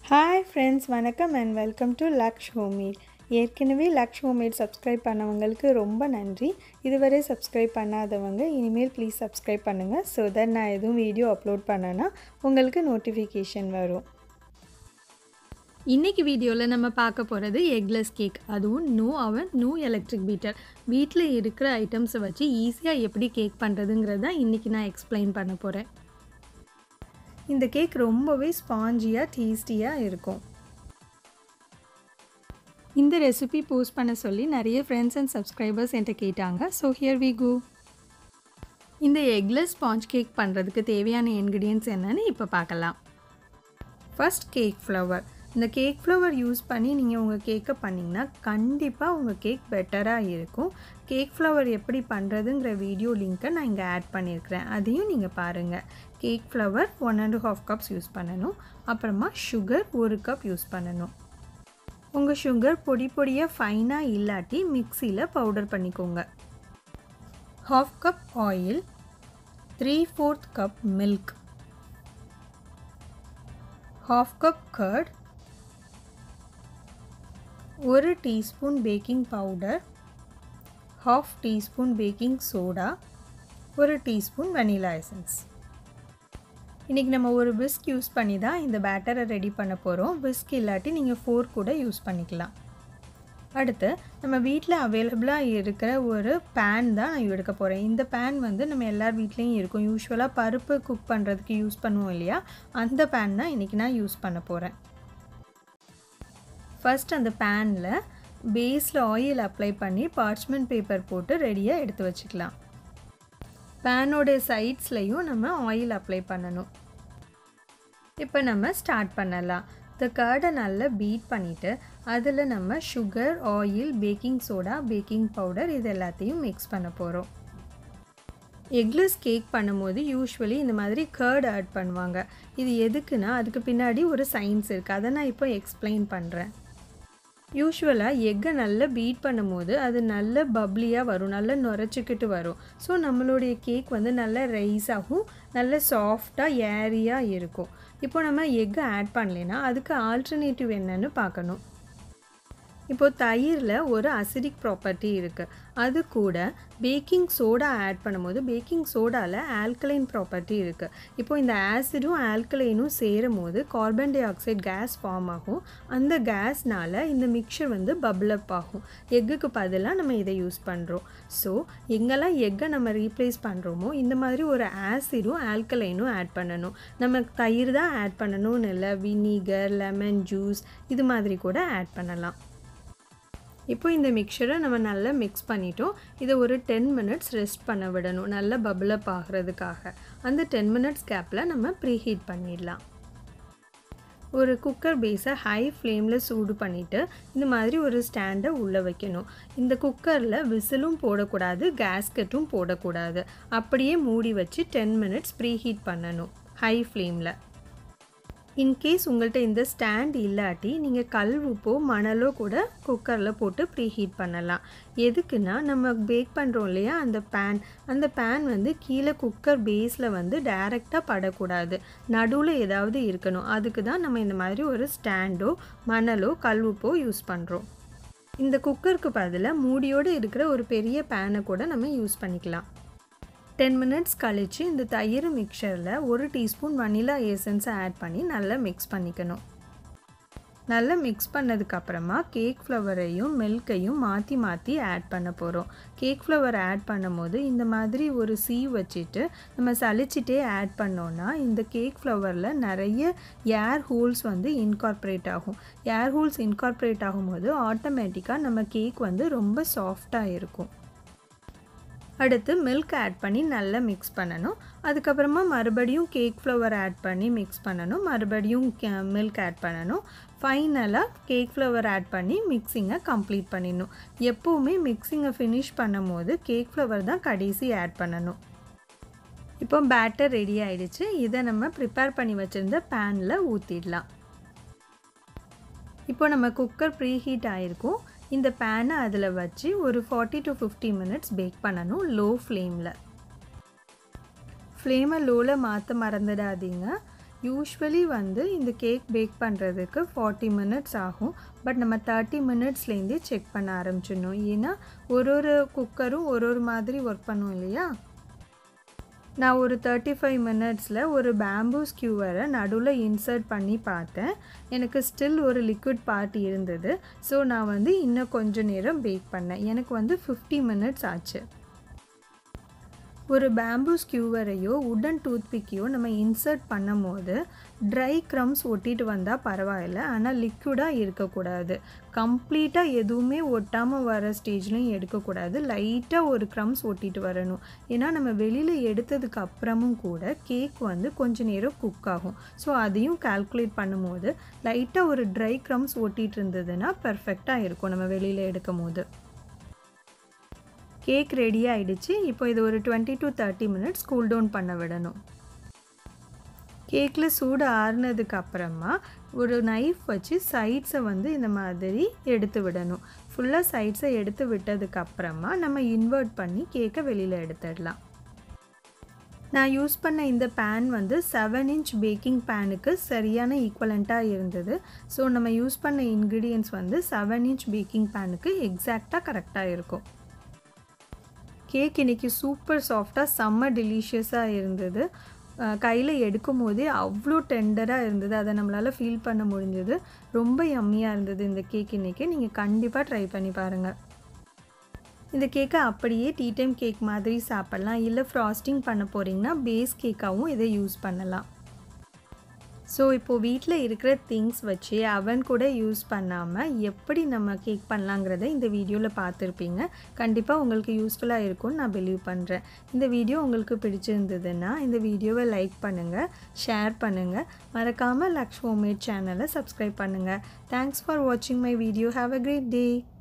hi friends வணக்கம் and welcome to Laksh homemade ஏற்கனவே Laksh homemade subscribe பண்ணவங்களுக்கு ரொம்ப நன்றி இதுவரை சப்ஸ்கிரைப் பண்ணாதவங்க இனிமேல் ப்ளீஸ் சப்ஸ்கிரைப் பண்ணுங்கள் ஸோ தட் நான் எதுவும் வீடியோ அப்லோட் பண்ணேன்னா உங்களுக்கு நோட்டிஃபிகேஷன் வரும் இன்றைக்கி வீடியோவில் நம்ம பார்க்க போகிறது எக்லெஸ் கேக் அதுவும் no oven no electric beater வீட்டில் இருக்கிற ஐட்டம்ஸை வச்சு ஈஸியாக எப்படி கேக் பண்ணுறதுங்கிறது தான் இன்றைக்கி நான் எக்ஸ்பிளைன் பண்ண போகிறேன் இந்த கேக் ரொம்பவே ஸ்பாஞ்சியாக டேஸ்டியாக இருக்கும் இந்த ரெசிபி போஸ்ட் பண்ண சொல்லி நிறைய ஃப்ரெண்ட்ஸ் அண்ட் சப்ஸ்கிரைபர்ஸ் என்கிட்ட கேட்டாங்க ஸோ ஹியர் வி கோ இந்த எக்லெஸ் ஸ்பாஞ்ச் கேக் பண்ணுறதுக்கு தேவையான இன்க்ரீடியன்ட்ஸ் என்னன்னு இப்போ பார்க்கலாம் ஃபர்ஸ்ட் கேக் ஃப்ளவர் இந்த கேக் ஃப்ளவர் யூஸ் பண்ணி நீங்கள் உங்கள் கேக்கை பண்ணிங்கன்னா கண்டிப்பாக உங்கள் கேக் பெட்டராக இருக்கும் கேக் ஃப்ளவர் எப்படி பண்ணுறதுங்கிற வீடியோ லிங்க்கை நான் இங்கே ஆட் பண்ணியிருக்கிறேன் அதையும் நீங்கள் பாருங்கள் cake flour one and half cups use பண்ணணும் அப்புறமா சுகர் ஒரு கப் யூஸ் பண்ணணும் உங்கள் சுகர் பொடி பொடியாக ஃபைனாக இல்லாட்டி மிக்சியில் பவுடர் பண்ணிக்கோங்க half cup oil three fourth cup milk half cup curd ஒரு teaspoon baking powder half teaspoon baking soda ஒரு டீஸ்பூன் வெனிலா எசன்ஸ் இன்றைக்கி நம்ம ஒரு விஸ்க் யூஸ் பண்ணி தான் இந்த பேட்டரை ரெடி பண்ண போகிறோம் விஸ்க் இல்லாட்டி நீங்கள் ஃபோர் கூட யூஸ் பண்ணிக்கலாம் அடுத்து நம்ம வீட்டில் அவைலபிளாக இருக்கிற ஒரு பேன் தான் நான் எடுக்க போகிறேன் இந்த பேன் வந்து நம்ம எல்லார் வீட்லேயும் இருக்கும் யூஸ்வலாக பருப்பு குக் பண்ணுறதுக்கு யூஸ் பண்ணுவோம் இல்லையா அந்த பேன் தான் இன்றைக்கி நான் யூஸ் பண்ண போகிறேன் ஃபஸ்ட் அந்த பேனில் பேஸில் ஆயில் அப்ளை பண்ணி பார்ச்மெண்ட் பேப்பர் போட்டு ரெடியாக எடுத்து வச்சுக்கலாம் பேனோட சைட்ஸ்லையும் நம்ம ஆயில் அப்ளை பண்ணணும் இப்போ நம்ம ஸ்டார்ட் பண்ணலாம் இந்த கர்டை நல்லா பீட் பண்ணிவிட்டு அதில் நம்ம sugar oil baking soda baking powder இது எல்லாத்தையும் மிக்ஸ் பண்ண போகிறோம் எக்லெஸ் கேக் பண்ணும்போது யூஸ்வலி இந்த மாதிரி கர்ட் ஆட் பண்ணுவாங்க இது எதுக்குன்னா அதுக்கு பின்னாடி ஒரு சயின்ஸ் இருக்குது அதை நான் இப்போ எக்ஸ்பிளைன் பண்ணுறேன் யூஸ்வலாக எக்கை நல்லா பீட் பண்ணும்போது அது நல்ல பப்ளியாக வரும் நல்லா நுரைச்சிக்கிட்டு வரும் ஸோ நம்மளுடைய கேக் வந்து நல்ல ரைஸ் ஆகும் நல்ல சாஃப்டாக ஏரியாக இருக்கும் இப்போ நம்ம எக்கை ஆட் பண்ணலைன்னா அதுக்கு ஆல்டர்னேட்டிவ் என்னன்னு பார்க்கணும் இப்போது தயிரில் ஒரு அசிடிக் ப்ராப்பர்ட்டி இருக்குது அது கூட பேக்கிங் சோடா ஆட் பண்ணும்போது பேக்கிங் சோடாவில் ஆல்கலைன் ப்ராப்பர்ட்டி இருக்குது இப்போ இந்த ஆசிடும் ஆல்கலைனும் சேரும் போது carbon dioxide gas form ஆகும் அந்த கேஸ்னால் இந்த மிக்சர் வந்து பபிள் அப் ஆகும் எக்குக்கு பதிலாக நம்ம இதை யூஸ் பண்ணுறோம் ஸோ எங்கெல்லாம் எக்கை நம்ம ரீப்ளேஸ் பண்ணுறோமோ இந்த மாதிரி ஒரு ஆசிடும் ஆல்கலைனும் ஆட் பண்ணணும் நம்ம தயிர் தான் ஆட் பண்ணணும்னு இல்லை வினிகர் லெமன் ஜூஸ் இது மாதிரி கூட ஆட் பண்ணலாம் இப்போ இந்த மிக்சரை நம்ம நல்லா மிக்ஸ் பண்ணிட்டோம் இதை ஒரு டென் மினிட்ஸ் ரெஸ்ட் பண்ண விடணும் நல்லா பபிளப் ஆகிறதுக்காக அந்த டென் மினிட்ஸ் கேப்பில் நம்ம ப்ரீஹீட் பண்ணிடலாம் ஒரு குக்கர் பேஸை ஹை ஃப்ளேமில் சூடு பண்ணிவிட்டு இந்த மாதிரி ஒரு ஸ்டாண்டை உள்ளே வைக்கணும் இந்த குக்கரில் விசிலும் போடக்கூடாது கேஸ்கெட்டும் போடக்கூடாது அப்படியே மூடி வச்சு டென் மினிட்ஸ் ப்ரீஹீட் பண்ணணும் ஹை ஃப்ளேமில் இன்கேஸ் உங்கள்கிட்ட இந்த ஸ்டாண்ட் இல்லாட்டி நீங்கள் கல் உப்போ மணலோ கூட குக்கரில் போட்டு ப்ரீ ஹீட் பண்ணலாம் எதுக்குன்னா நம்ம பேக் பண்ணுறோம் இல்லையா அந்த பேன் அந்த பேன் வந்து கீழே குக்கர் பேஸில் வந்து டைரெக்டாக படக்கூடாது நடுவில் ஏதாவது இருக்கணும் அதுக்கு தான் நம்ம இந்த மாதிரி ஒரு ஸ்டாண்டோ மணலோ கல் உப்போ யூஸ் பண்ணுறோம் இந்த குக்கருக்கு பதிலாக மூடியோடு இருக்கிற ஒரு பெரிய பேனை கூட நம்ம யூஸ் பண்ணிக்கலாம் டென் மினிட்ஸ் கழித்து இந்த தயிர் மிக்சரில் ஒரு டீஸ்பூன் வனிலா எசன்ஸை ஆட் பண்ணி நல்லா மிக்ஸ் பண்ணிக்கணும் நல்லா மிக்ஸ் பண்ணதுக்கப்புறமா கேக் ஃப்ளவரையும் மில்கையும் மாற்றி மாற்றி ஆட் பண்ண போகிறோம் கேக் ஃப்ளவர் ஆட் பண்ணும்போது இந்த மாதிரி ஒரு சீவ் வச்சுட்டு நம்ம சளிச்சிட்டே ஆட் பண்ணோன்னா இந்த கேக் ஃப்ளவரில் நிறைய ஏர் ஹோல்ஸ் வந்து இன்கார்ப்ரேட் ஆகும் ஏர் ஹோல்ஸ் இன்கார்ப்ரேட் ஆகும்போது ஆட்டோமேட்டிக்காக நம்ம கேக் வந்து ரொம்ப சாஃப்டாக இருக்கும் அடுத்து மில்க் ஆட் பண்ணி நல்லா மிக்ஸ் பண்ணணும் அதுக்கப்புறமா மறுபடியும் கேக் ஃப்ளவர் ஆட் பண்ணி மிக்ஸ் பண்ணணும் மறுபடியும் மில்க் ஆட் பண்ணணும் ஃபைனலாக கேக் ஃப்ளவர் ஆட் பண்ணி மிக்ஸிங்கை கம்ப்ளீட் பண்ணிடணும் எப்போவுமே மிக்ஸிங்கை ஃபினிஷ் பண்ணும் போது கேக் ஃப்ளவர் தான் கடைசி ஆட் பண்ணணும் இப்போ பேட்டர் ரெடி ஆயிடுச்சு இதை நம்ம ப்ரிப்பேர் பண்ணி வச்சுருந்த பேனில் ஊற்றிடலாம் இப்போ நம்ம குக்கர் ப்ரீ ஹீட் ஆகிருக்கும் இந்த பேனை அதில் வச்சு ஒரு forty to fifty minutes bake பண்ணணும் லோ ஃப்ளேமில் ஃப்ளேமை லோவில் மாற்ற மறந்துடாதீங்க யூஸ்வலி வந்து இந்த கேக் பேக் பண்ணுறதுக்கு ஃபார்ட்டி மினிட்ஸ் ஆகும் பட் நம்ம தேர்ட்டி மினிட்ஸ்லேருந்தே செக் பண்ண ஆரம்பிச்சிடணும் ஏன்னா ஒரு ஒரு குக்கரும் ஒரு ஒரு மாதிரி ஒர்க் பண்ணும் இல்லையா நான் ஒரு தேர்ட்டி ஃபைவ் மினிட்ஸில் ஒரு பேம்பூ ஸ்கியூவரை நடுவில் இன்சர்ட் பண்ணி பார்த்தேன் எனக்கு ஸ்டில் ஒரு லிக்விட் பார்ட் இருந்தது ஸோ நான் வந்து இன்னும் கொஞ்சம் நேரம் பேக் பண்ணேன் எனக்கு வந்து ஃபிஃப்டி மினிட்ஸ் ஆச்சு ஒரு பேம்பூ ஸ்கியூவரையோ உடன் டூத்பிக்கையோ நம்ம இன்சர்ட் பண்ணும் போது ட்ரை க்ரம்ஸ் ஒட்டிட்டு வந்தால் பரவாயில்ல ஆனால் லிக்விடாக இருக்கக்கூடாது கம்ப்ளீட்டாக எதுவுமே ஒட்டாமல் வர ஸ்டேஜ்லையும் எடுக்கக்கூடாது லைட்டாக ஒரு க்ரம்ஸ் ஒட்டிட்டு வரணும் ஏன்னா நம்ம வெளியில் எடுத்ததுக்கு அப்புறமும் கூட கேக் வந்து கொஞ்ச நேரம் குக் ஆகும் ஸோ அதையும் கால்குலேட் பண்ணும்போது லைட்டாக ஒரு ட்ரை க்ரம்ஸ் ஒட்டிட்டு இருந்ததுன்னா பர்ஃபெக்டாக இருக்கும் நம்ம வெளியில் எடுக்கும் போது கேக் ரெடி ஆயிடுச்சு இப்போ இது ஒரு twenty to thirty minutes cool down பண்ண விடணும் கேக்கில் சூடு ஆறுனதுக்கு அப்புறமா ஒரு நைஃப் வச்சு சைட்ஸை வந்து இந்த மாதிரி எடுத்து விடணும் ஃபுல்லாக சைட்ஸை எடுத்து விட்டதுக்கு அப்புறமா நம்ம இன்வெர்ட் பண்ணி கேக்கை வெளியில் எடுத்துடலாம் நான் யூஸ் பண்ண இந்த பேன் வந்து செவன் இன்ச் பேக்கிங் பேனுக்கு சரியான ஈக்குவலண்ட்டாக இருந்தது ஸோ நம்ம யூஸ் பண்ண இன்க்ரீடியன்ஸ் வந்து செவன் இன்ச் பேக்கிங் பேனுக்கு எக்ஸாக்டாக கரெக்டாக இருக்கும் கேக் இன்றைக்கி சூப்பர் சாஃப்டாக செம்ம டெலிஷியஸாக இருந்தது கையில் எடுக்கும் போதே அவ்வளோ டெண்டராக இருந்தது அதை நம்மளால் ஃபீல் பண்ண முடிஞ்சது ரொம்ப யம்மியாக இருந்தது இந்த கேக் இன்றைக்கி நீங்கள் கண்டிப்பாக ட்ரை பண்ணி பாருங்கள் இந்த கேக்கை அப்படியே டீ டைம் கேக் மாதிரி சாப்பிட்லாம் இல்லை ஃப்ராஸ்டிங் பண்ண போகிறீங்கன்னா பேஸ் கேக்காகவும் இதை யூஸ் பண்ணலாம் ஸோ இப்போது வீட்டில் இருக்கிற திங்ஸ் வச்சு அவன் கூட யூஸ் பண்ணாமல் எப்படி நம்ம கேக் பண்ணலாங்கிறத இந்த வீடியோவில் பார்த்துருப்பீங்க கண்டிப்பாக உங்களுக்கு யூஸ்ஃபுல்லாக இருக்கும்னு நான் பிலீவ் பண்ணுறேன் இந்த வீடியோ உங்களுக்கு பிடிச்சிருந்ததுன்னா இந்த வீடியோவை லைக் பண்ணுங்கள் ஷேர் பண்ணுங்கள் மறக்காமல் லக்ஷ் ஹோம்மேட் சேனலை சப்ஸ்கிரைப் பண்ணுங்கள் தேங்க்ஸ் ஃபார் வாட்சிங் my video have a great day